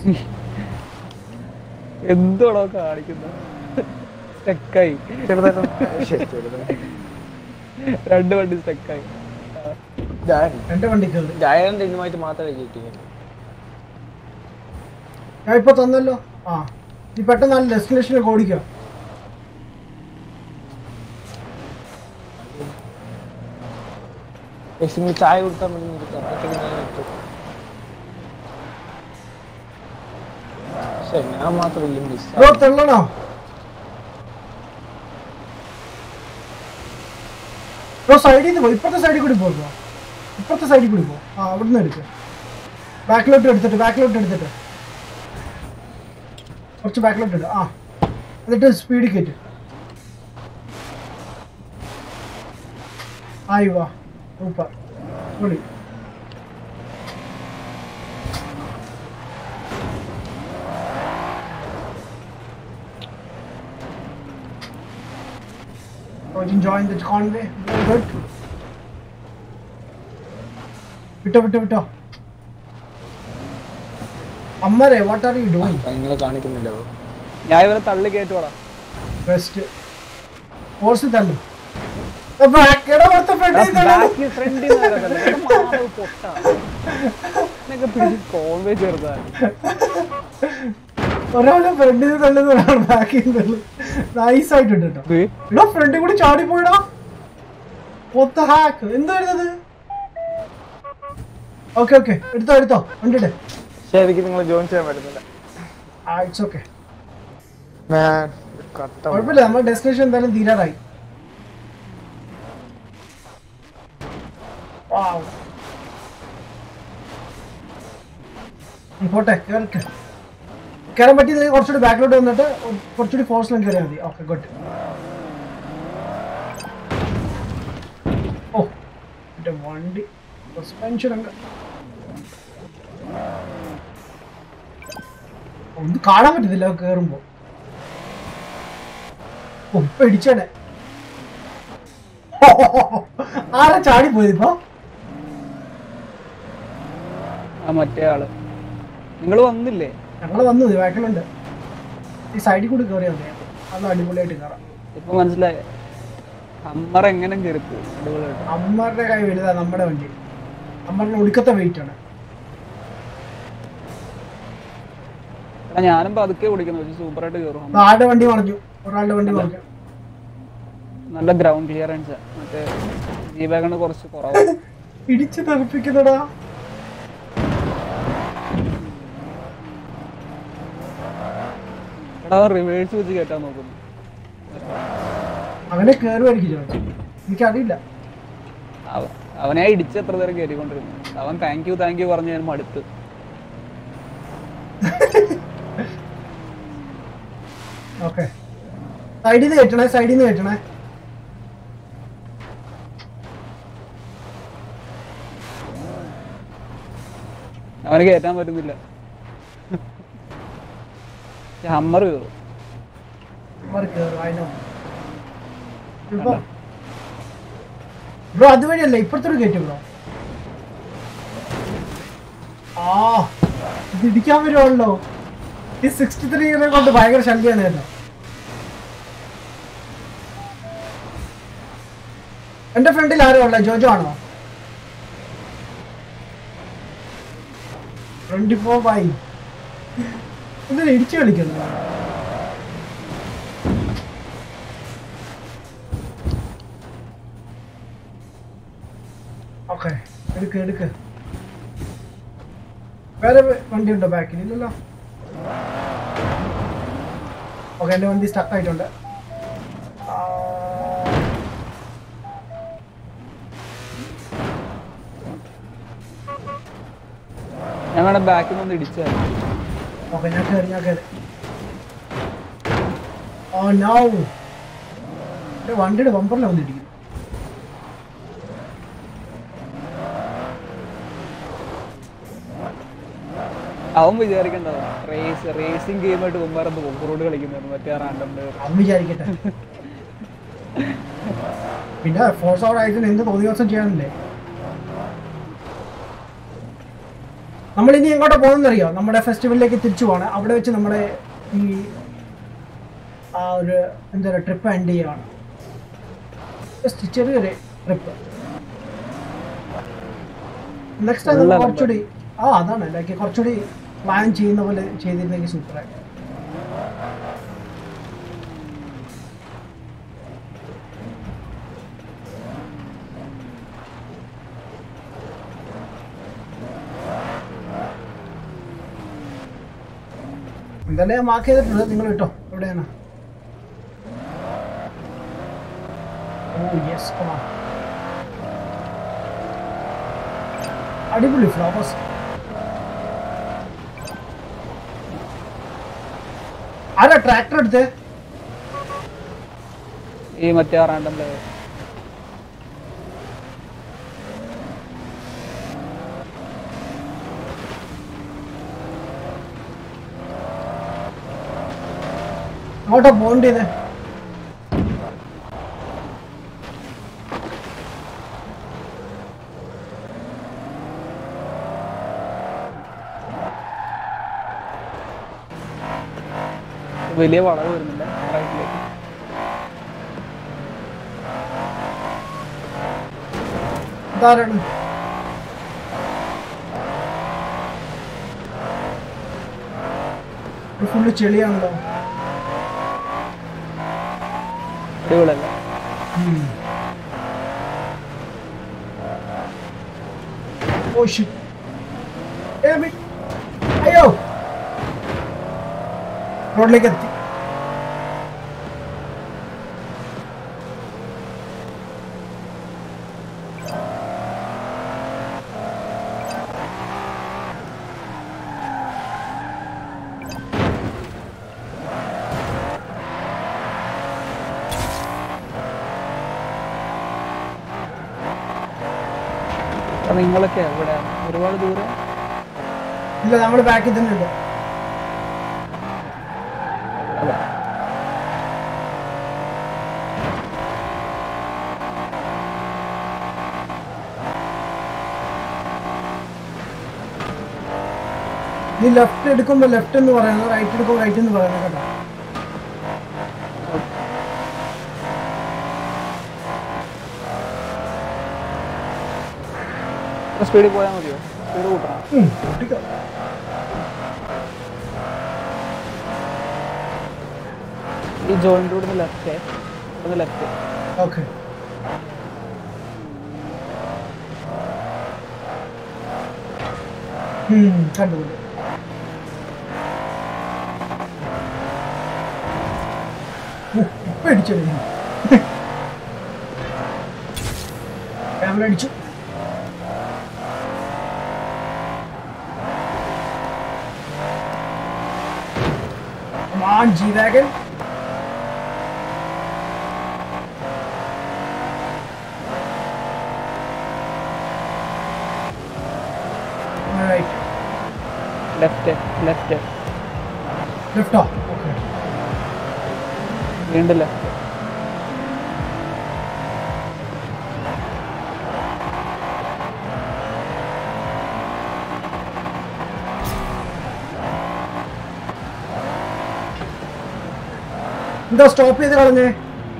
എന്തുവാണോ കാണിക്കുന്നത് സ്റ്റക്കായി ചെറുതായിട്ട് ശരി ചെറുതായിട്ട് രണ്ട് വണ്ടി സ്റ്റക്കായി ഞാൻ എന്റെ വണ്ടി കയറി ജയന്റെ ഇന്നുമായിട്ട് മാത്രമേ കിട്ടിയുള്ളൂ ഞാൻ ഇപ്പൊ തന്നല്ലോ ആ നീ പെട്ടെന്ന് നല്ല ഡെസ്റ്റിനേഷനിലേക്ക് ഓടിക്കോ നിങ്ങൾ ചായ കൊടുത്താൽ മതി നിർത്താം അപ്പോഴത്തേക്ക് ഞാൻ എത്തും ശരി ഞാൻ മാത്രമല്ല മിസ് ബ്രോ തെള്ളണോ ബ്രോ സൈഡിൽ നിന്ന് പോ ഇപ്പുറത്തെ സൈഡിൽ കൂടി പോ ബ്രോ ഇപ്പുറത്തെ സൈഡിൽ കൂടി പോ ആ അവിടെ നിന്ന് എടുക്ക് ബാക്കിലോട്ട് എടുത്തിട്ട് ബാക്കിലോട്ട് എടുത്തിട്ട് കുറച്ച് ബാക്കിലോട്ട് ഇട് ആ എന്നിട്ട് സ്പീഡിൽ കയറ്റ് ആയി വാ സൂപ്പർ പൊളി Was enjoying the conway. Very good. വിട്ടോ വിട്ടോ വിട്ടോ അമ്മരെ വാട്ട് ആർ യു ഡൂയിങ് നിങ്ങളെ കാണിക്കുന്നില്ല ഞാൻ ഇവരെ തള്ളി കയറ്റുവാടാ ബെസ്റ്റ് ഫോഴ്സ് തള്ളു ബാക്കിയുടെ പുറത്തെ ഫ്രണ്ടിൽ തള്ളു ബാക്കി ഫ്രണ്ടിൽ പിടിച്ച് കോൺവേ ചേർത്താൽ ഒരാളെ ഫ്രണ്ടിൽ തള്ളുന്ന ഒരാൾ ബാക്കിൽ തള്ളു നൈസ് ആയിട്ടുണ്ട് കേട്ടോ എടോ ഫ്രണ്ടിൽ കൂടി ചാടി പോയിടാ ഒത്ത ഹാക്ക് എന്തായിരുന്നത് ഓക്കെ ഓക്കെ എടുത്തോ എടുത്തോ വണ്ടിയുടെ ശരിക്കും നിങ്ങൾ ജോയിൻ ചെയ്യാൻ പറ്റുന്നില്ല ആ ഇറ്റ്സ് ഓക്കെ Man, കട്ട കുഴപ്പമില്ല നമ്മുടെ ഡെസ്റ്റിനേഷൻ എന്തായാലും തീരാറായി Wow. ഉം, പോട്ടെ കേറട്ടെ കയറാൻ പറ്റിയില്ലെങ്കിൽ കുറച്ചുകൂടി ബാക്കിലോട്ട് വന്നിട്ട് കുറച്ചുകൂടി ഫോഴ്സിലും കയറിയാൽ മതി ഓക്കെ ഗുഡ് ഓ എൻ്റെ വണ്ടി സസ്പെൻഷൻ അങ്ങ് ഒന്നും കാണാൻ പറ്റത്തില്ല കയറുമ്പോൾ ഓ ഇപ്പൊ ഇടിച്ചേനെ ആരാ ചാടി പോയത് ഇപ്പൊ ആ മറ്റേ ആള് നിങ്ങൾ വന്നില്ലേ ഞങ്ങള് വന്നു ബാക്കിലുണ്ട് ഈ സൈഡിൽ കൂടി കയറിയാൽ മതി നല്ല അടിപൊളിയായിട്ട് കയറാം ഇപ്പൊ മനസ്സിലായി അമ്മറ എങ്ങനെ കയറിപ്പോ അടിപൊളിയായിട്ട് അമ്മമാരുടെ കൈ വലുതാ നമ്മുടെ വണ്ടി അമ്മയുടെ ഒടുക്കത്തെ വെയിറ്റ് ആണ് ആ, ഞാനും പതുക്കെ ഓടിക്കുന്നു പക്ഷെ സൂപ്പറായിട്ട് കയറും ആരുടെ വണ്ടി മറിഞ്ഞു ഒരാളുടെ വണ്ടി മറിഞ്ഞു നല്ല ഗ്രൗണ്ട് ക്ലിയറൻസ് മറ്റേ ജീവാഗണ് കുറച്ച് കുറവ് ഇടിച്ചു തെറിപ്പിക്കുന്നടാ എടാ റിവേഴ്സ് വെച്ച് കേട്ടാൻ നോക്കുന്നു അവനെ കയറുമായിരിക്കും ചോദിച്ചു എനിക്കറിയില്ല അവ- അവനെ ഇടിച്ച് എത്ര നേരം കയറിക്കൊണ്ടിരുന്നു അവൻ താങ്ക് യു താങ്ക് യു പറഞ്ഞ് ഞാൻ മടുത്ത് ഓക്കെ സൈഡിൽ നിന്ന് കയറ്റണേ സൈഡിൽ നിന്ന് കയറ്റണേ അവന് കയറ്റാൻ പറ്റുന്നില്ല ഹമ്മർ കയറും മാറി കയറും അതിനോ ബ്രോ അതുവഴിയല്ല ഇപ്പുറത്തെ ഒരു കയറ്റും ബ്രോ ആ ഇത് ഇടിക്കാൻ വരുവാണല്ലോ ഈ സിക്സ്റ്റി ത്രീ കൊണ്ട് ഭയങ്കര ശല്യമാണ് കേട്ടോ എന്റെ ഫ്രണ്ടിൽ ആരോ ഉള്ള ജോജോ ആണോ ട്വന്റി ഫോർ ബൈ ഇതിൽ ഇടിച്ചു കളിക്കുന്നു ഓക്കെ എടുക്ക് എടുക്ക് വേറെ വണ്ടി ഉണ്ടോ ബാക്കിൽ ഇല്ലല്ലോ ഓക്കെ എൻ്റെ വണ്ടി സ്റ്റക്ക് ആയിട്ടുണ്ട് ആ, ഞാൻ വേണം ബാക്കിൽ നിന്ന് ഇടിച്ചാൽ ഓക്കെ ഞാൻ കയറി ഞാൻ കയറി ഓ നോ എൻ്റെ വണ്ടിയുടെ ബമ്പറിലാണ് വന്നിരിക്കുന്നു അവൻ വിചാരിക്കണ്ടോ റേസ് റേസിംഗ് ഗെയിമായിട്ട് മുമ്പാറന്ന് ഓഫ് കളിക്കുന്നത് മറ്റേ റാൻഡം അവൻ വിചാരിക്കട്ടെ പിന്നെ ഫോഴ്സ് ഔട്ട് ആയിട്ട് എന്ത് തോന്നിയ ദിവസം ചെയ്യാനില്ലേ നമ്മളിനി എങ്ങോട്ടാ പോകുന്നറിയോ നമ്മുടെ ഫെസ്റ്റിവലിലേക്ക് തിരിച്ചു പോവാണ് അവിടെ വെച്ച് നമ്മുടെ ഈ ആ ഒരു എന്താ പറയുക ട്രിപ്പ് എൻഡ് ചെയ്യുവാണ് ജസ്റ്റ് ചെറിയൊരു ട്രിപ്പ് നെക്സ്റ്റ് ടൈം ഉള്ള കുറച്ചുകൂടി ആ അതാണ് ലൈക്ക് കുറച്ചുകൂടി പ്ലാൻ ചെയ്യുന്ന പോലെ ചെയ്തിരുന്നെങ്കിൽ സൂപ്പറായി എന്തായാലും ഞാൻ മാർക്ക് ചെയ്തിട്ടുണ്ട് നിങ്ങൾ കിട്ടോ എവിടെയാണ് ഓ യെസ് അടിപൊളി ഫ്ലവേഴ്സ് ആരാ ട്രാക്ടർ എടുത്ത് ഈ മറ്റേ റാൻഡം അങ്ങോട്ടാ പോകേണ്ടത് വലിയ വളവ് വരുന്നില്ല റൈറ്റിലേക്ക് ഇതാരാണ് ഫുള്ള് ചെളിയാണല്ലോ അടിപൊളിയല്ല ഓ ഷിറ്റ് Damn it. അയ്യോ റോഡിലേക്ക് എത്തി അപ്പൊ നിങ്ങളൊക്കെ എവിടെയാണ് ഒരുപാട് ദൂരം ഇല്ല നമ്മൾ ബാക്കിൽ തന്നെ ഉണ്ട് അതെ നീ ലെഫ്റ്റ് എടുക്കുമ്പോൾ ലെഫ്റ്റ് എന്ന് പറയുന്നത് റൈറ്റ് എടുക്കുമ്പോൾ റൈറ്റ് എന്ന് പറയുന്നത് കേട്ടോ സ്പീഡിൽ പോയാൽ മതിയോ സ്പീഡ് കൂട്ടണം ഉം, പൊട്ടിക്കോ. ഈ ജോയിന്റ് റോഡിന് ലെഫ്റ്റ് ഒന്ന് ലെഫ്റ്റ് ഓക്കെ കണ്ടുപിടി ഇപ്പൊ അടിച്ചു ക്യാമറ അടിച്ചു Come on, G-Wagon. Alright. Left left Lift off. Okay. വീണ്ടും ലെഫ്റ്റ് എന്താ സ്റ്റോപ്പ് ചെയ്ത് കളഞ്ഞേ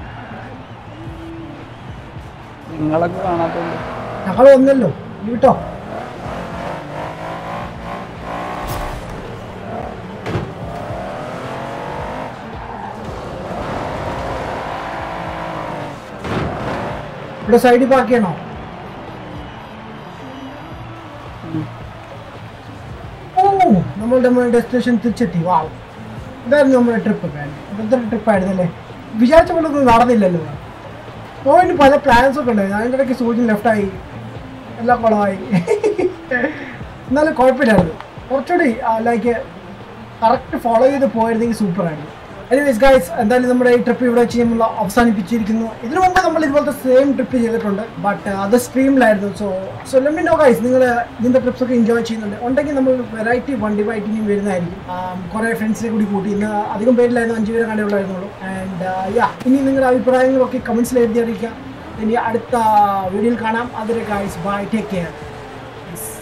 നിങ്ങളൊക്കെ കാണാത്തോണ്ട് ഞങ്ങൾ വന്നല്ലോ നീ വിട്ടോ ഇവിടെ സൈഡിൽ പാർക്ക് ചെയ്യണോ ഓ നമ്മളുടെ നമ്മുടെ ഡെസ്റ്റിനേഷൻ തിരിച്ചെത്തി വാ ഇതായിരുന്നു നമ്മുടെ ട്രിപ്പ് ഇന്നത്തെ ട്രിപ്പ് ആയിരുന്നല്ലേ വിചാരിച്ച പോലെ ഒന്നും നടന്നില്ലല്ലോ പോയിന്റ് പല പ്ലാൻസ് ഒക്കെ ഉണ്ടായിരുന്നു അതിൻ്റെ ഇടയ്ക്ക് സൂര്യൻ ലെഫ്റ്റായി എല്ലാം കുളമായി എന്നാലും കുഴപ്പമില്ലായിരുന്നു കുറച്ചുകൂടി ലൈക്ക് കറക്റ്റ് ഫോളോ ചെയ്ത് പോയിരുന്നെങ്കിൽ സൂപ്പറായിരുന്നു എനിവേസ് ഗൈസ് എന്തായാലും നമ്മുടെ ഈ ട്രിപ്പ് ഇവിടെ വെച്ച് നമ്മൾ അവസാനിപ്പിച്ചിരിക്കുന്നു ഇതിനു മുമ്പ് നമ്മൾ ഇതുപോലത്തെ സെയിം ട്രിപ്പ് ചെയ്തിട്ടുണ്ട് ബട്ട് അത് സ്ട്രീമിലായിരുന്നു so so lemme know guys നിങ്ങൾ ഇതിൻ്റെ ട്രിപ്സ് ഒക്കെ എൻജോയ് ചെയ്യുന്നുണ്ട് ഉണ്ടെങ്കിൽ നമ്മൾ വെറൈറ്റി വണ്ടി ബൈക്ക് ഇനിയും വരുന്നതായിരിക്കും കുറേ ഫ്രണ്ട്സിനെ കൂടി കൂട്ടി ഇന്ന് അധികം പേരിലായിരുന്നു അഞ്ച് പേരെ കണ്ടേ ഉള്ളായിരുന്നുള്ളൂ ആൻഡ് യാ ഇനി നിങ്ങളുടെ അഭിപ്രായങ്ങളൊക്കെ കമൻസിൽ എഴുതി അറിയിക്കാം ഇനി അടുത്ത വീഡിയോയിൽ കാണാം അതിലെ ഗൈസ് ബൈ ടേക്ക് കെയർ